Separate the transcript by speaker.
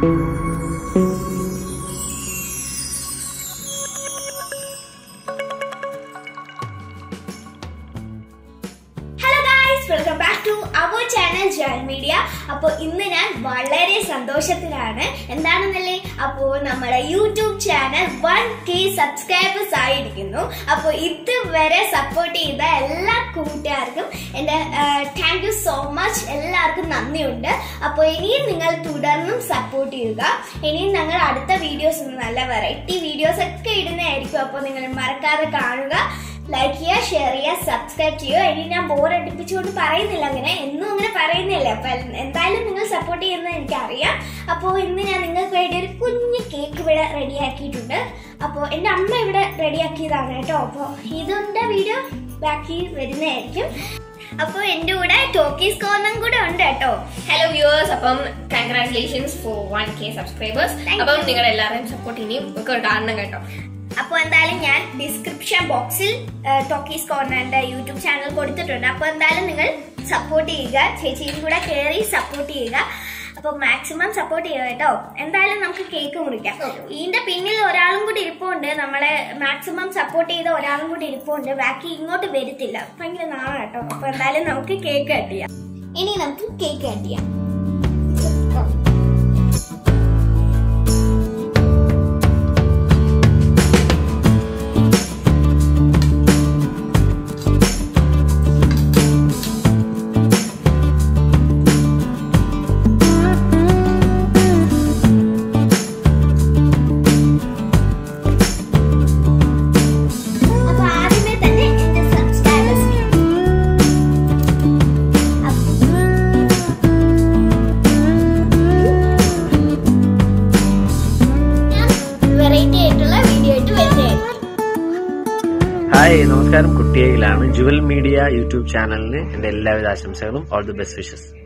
Speaker 1: Hello guys welcome back to our channel Jaal media അപ്പോൾ ഇന്ന് ഞാൻ വളരെ സന്തോഷത്തിലാണ് എന്താണെന്നല്ലേ അപ്പോൾ നമ്മുടെ YouTube channel one K subscribers ആയിരിക്കുന്നു അപ്പോൾ ഇതുവരെ സപ്പോർട്ട് ചെയ്ത എല്ലാ കൂട്ടുകാർക്കും എൻ്റെ താങ്ക് യു സോ മച്ച് എല്ലാവർക്കും നന്ദിയുണ്ട് അപ്പോൾ ഇനിയും നിങ്ങൾ തുടർന്നും സപ്പോർട്ട് ചെയ്യുക ഇനിയും ഞങ്ങൾ അടുത്ത വീഡിയോസ് നല്ല വെറൈറ്റി വീഡിയോസ് ഒക്കെ ഇടുന്നതായിരിക്കും അപ്പോൾ നിങ്ങൾ മറക്കാതെ കാണുക ലൈക്ക് ചെയ്യുക ഷെയർ ചെയ്യുക സബ്സ്ക്രൈബ് ചെയ്യുക ഇനി ഞാൻ ബോർ അടുപ്പിച്ചുകൊണ്ട് പറയുന്നില്ല അങ്ങനെ എന്നും അങ്ങനെ പറയുന്നില്ല അപ്പൊ എന്തായാലും നിങ്ങൾ സപ്പോർട്ട് ചെയ്യുന്നത് എനിക്കറിയാം അപ്പോൾ ഇന്ന് ഞാൻ നിങ്ങൾക്ക് വേണ്ടി ഒരു കുഞ്ഞു കേക്ക് ഇവിടെ റെഡിയാക്കിയിട്ടുണ്ട് അപ്പോൾ എൻ്റെ അമ്മ ഇവിടെ റെഡിയാക്കിയതാണ് കേട്ടോ അപ്പോൾ ഇതിൻ്റെ വീഡിയോ ബാക്കി വരുന്നതായിരിക്കും അപ്പോൾ എൻ്റെ കൂടെ ടോക്കീസ് കോർണും കൂടെ ഉണ്ട് കേട്ടോ
Speaker 2: ഹലോ വ്യൂവേഴ്സ് അപ്പം congratulations for one K subscribers
Speaker 1: Thank
Speaker 2: അപ്പം
Speaker 1: you.
Speaker 2: നിങ്ങൾ എല്ലാവരും സപ്പോർട്ട് ഇനിയും ഒക്കെ കാണണം കേട്ടോ
Speaker 1: അപ്പോൾ എന്തായാലും ഞാൻ ഡിസ്ക്രിപ്ഷൻ ബോക്സിൽ ടോക്കീസ് കോർണറിന്റെ യൂട്യൂബ് ചാനൽ കൊടുത്തിട്ടുണ്ട് അപ്പോൾ എന്തായാലും നിങ്ങൾ സപ്പോർട്ട് ചെയ്യുക ചേച്ചിയും കൂടെ കയറി സപ്പോർട്ട് ചെയ്യുക അപ്പോൾ മാക്സിമം സപ്പോർട്ട് ചെയ്യുക കേട്ടോ എന്തായാലും നമുക്ക് കേക്ക് മുറിക്കാം ഇതിന്റെ പിന്നിൽ ഒരാളും കൂടി ഇരിപ്പുണ്ട് നമ്മളെ മാക്സിമം സപ്പോർട്ട് ചെയ്ത ഒരാളും കൂടി ഇരിപ്പുണ്ട് ബാക്കി ഇങ്ങോട്ട് വരത്തില്ല ഭയങ്കര നാളെ കേട്ടോ അപ്പോൾ എന്തായാലും നമുക്ക് കേക്ക് കട്ട് ചെയ്യാം ഇനി നമുക്ക് കേക്ക് കട്ട് ചെയ്യാം അപ്പൊ ആദ്യമേ തന്നെ എന്റെ സബ്സ്ക്രൈബേഴ്സ് വെറൈറ്റി ആയിട്ടുള്ള വീഡിയോ ആയിട്ട് വരുന്നതായിരിക്കും
Speaker 3: ഹായ് നമസ്കാരം കുട്ടിയയിലാണ് ജുവൽ മീഡിയ യൂട്യൂബ് ചാനലിന് എന്റെ എല്ലാവിധ ആശംസകളും ഓൾ ദി ബെസ്റ്റ് വിഷസ്